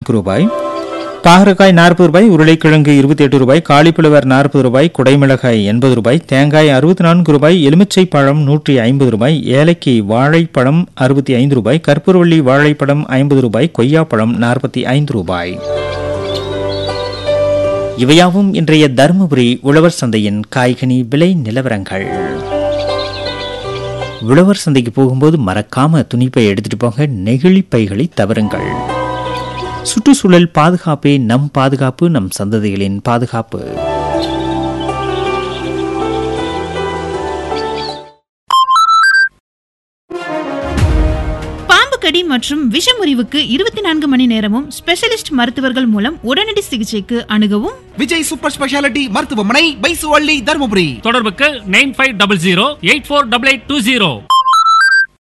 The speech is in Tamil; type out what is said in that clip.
நான்கு ரூபாய் பாகற்காய் நாற்பது ரூபாய் உருளைக்கிழங்கு இருபத்தி எட்டு ரூபாய் காலிஃபிளவர் நாற்பது ரூபாய் குடைமிளகாய் எண்பது ரூபாய் தேங்காய் அறுபத்தி நான்கு ரூபாய் எலுமிச்சை பழம் நூற்றி ஐம்பது ரூபாய் ஏலக்கி வாழைப்பழம் அறுபத்தி ஐந்து ரூபாய் கற்பூரவள்ளி வாழைப்பழம் ஐம்பது ரூபாய் கொய்யாப்பழம் நாற்பத்தி ஐந்து ரூபாய் இவையாவும் இன்றைய தருமபுரி உழவர் சந்தையின் காய்கனி விலை நிலவரங்கள் உழவர் சந்தைக்கு போகும்போது மறக்காம துணிப்பை எடுத்துட்டு போங்க நெகிழி பைகளை தவறுங்கள் சுற்றுச்சூழல் பாதுகாப்பே நம் பாதுகாப்பு நம் சந்ததிகளின் பாதுகாப்பு பாம்பு கடி மற்றும் விஷமுறிவுக்கு இருபத்தி நான்கு மணி நேரமும் ஸ்பெஷலிஸ்ட் மருத்துவர்கள் மூலம் உடனடி சிகிச்சைக்கு அணுகவும் விஜய் சூப்பர் ஸ்பெஷாலிட்டி மருத்துவமனை பைசுவள்ளி தருமபுரி தொடர்புக்கு nine five double zero eight four double eight two zero